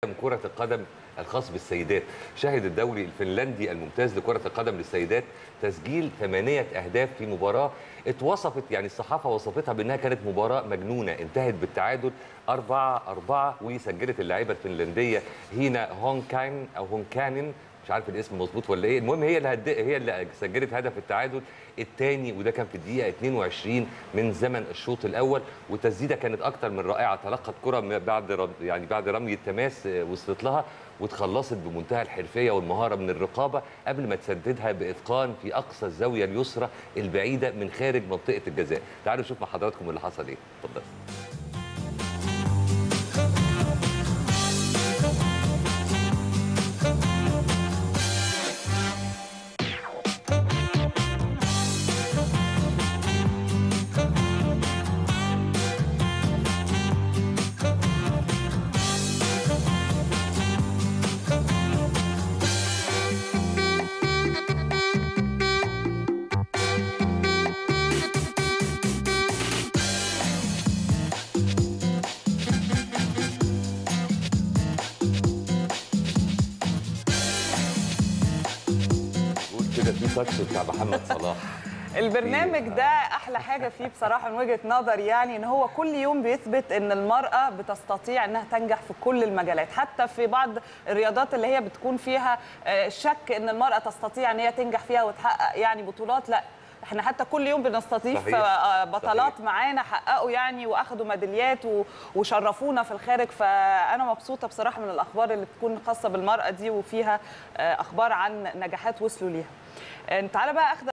عالم كره القدم الخاص بالسيدات شهد الدوري الفنلندي الممتاز لكره القدم للسيدات تسجيل ثمانيه اهداف في مباراه اتوصفت يعني الصحافه وصفتها بانها كانت مباراه مجنونه انتهت بالتعادل 4 4 وسجلت اللاعبه الفنلنديه هينا هونكاين او هونكانن مش عارف الاسم مظبوط ولا ايه المهم هي اللي هد... هي اللي سجلت هدف التعادل الثاني وده كان في الدقيقه 22 من زمن الشوط الاول والتسديده كانت اكتر من رائعه تلقت كره بعد رم... يعني بعد رمي التماس وصلت لها وتخلصت بمنتهى الحرفيه والمهاره من الرقابه قبل ما تسددها باتقان في اقصى الزاويه اليسرى البعيده من خارج منطقه الجزاء تعالوا نشوف مع حضراتكم اللي حصل ايه اتفضل كده في تاتش بتاع محمد صلاح البرنامج ده احلى حاجه فيه بصراحه من وجهه نظري يعني ان هو كل يوم بيثبت ان المراه بتستطيع انها تنجح في كل المجالات حتى في بعض الرياضات اللي هي بتكون فيها شك ان المراه تستطيع ان هي تنجح فيها وتحقق يعني بطولات لا احنا حتى كل يوم بنستضيف صحيح. بطلات صحيح. معانا حققوا يعني واخدوا ميداليات وشرفونا في الخارج فانا مبسوطه بصراحه من الاخبار اللي بتكون خاصه بالمراه دي وفيها اخبار عن نجاحات وصلوا ليها تعالى بقى اخد